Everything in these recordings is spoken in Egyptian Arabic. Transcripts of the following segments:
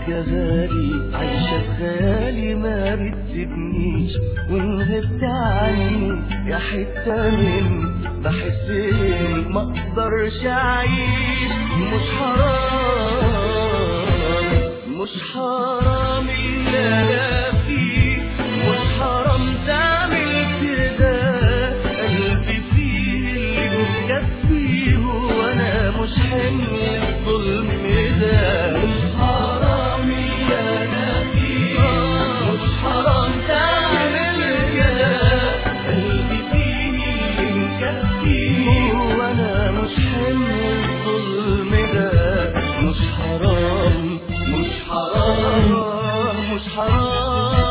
يا غالي عايشة بخيالي ما بتسيبنيش وإن غبت عني يا حتة مني بحس إني ما أقدرش أعيش مش حرام مش حرام اللي أنا فيه مش حرام تعمل كده قلبي فيه اللي مكفيه وأنا مش حمل الظلم ده مش حرام اللي أنا فيه مش حرام تعمل كده قلبي فيه اللي مكفيه وأنا مش حمل الظلم ده مش حرام مش حرام مش حرام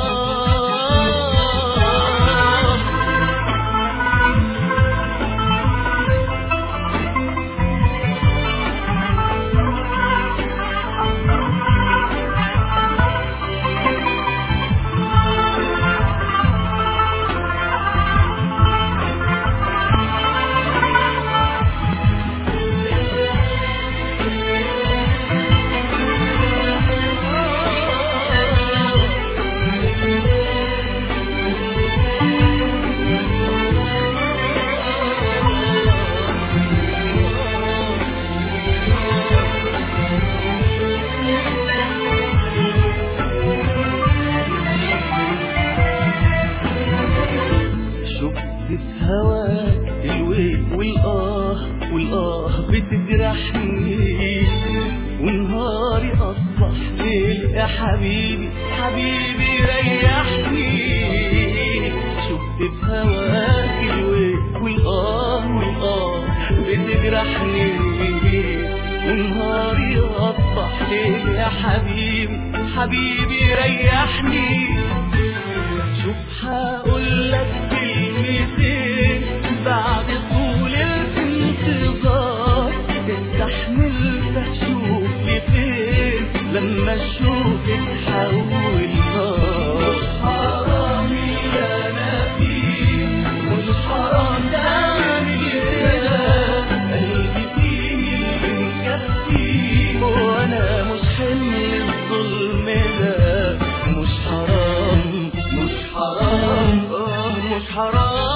شفت في هواك الويل والآه والآه بتجرحني ونهاري أصبح ليل يا حبيبي حبيبي ريحني شفت في هواك الويل والآه والآه بتجرحني ونهاري أصبح ليل يا حبيبي حبيبي ريحني شوف هقول لك كلمتين بعد طول الانتظار استحملت اشوف لي فين لما الشوق اتحول نار مش حرام اللي انا فيه مش حرام تعمل كده قلبي فيه اللي مكفيه وانا مش حمل الظلم ده مش حرام مش حرام آه مش حرام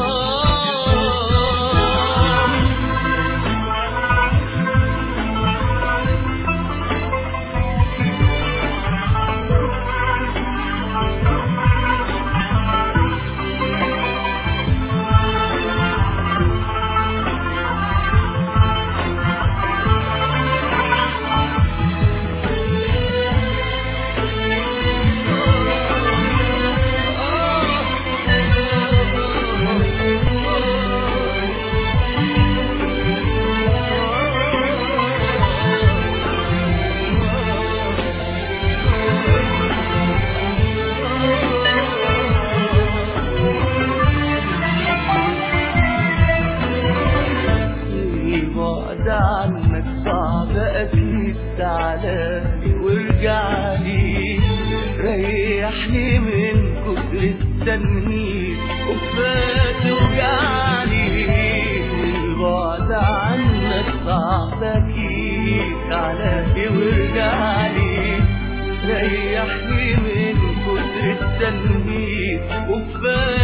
البعد عنك صعب أكيد تعالى وارجع لي ريحني من كتر التنهيد وفات وجعني البعد عنك صعب أكيد تعالى وارجع لي ريحني من كتر التنهيد وفات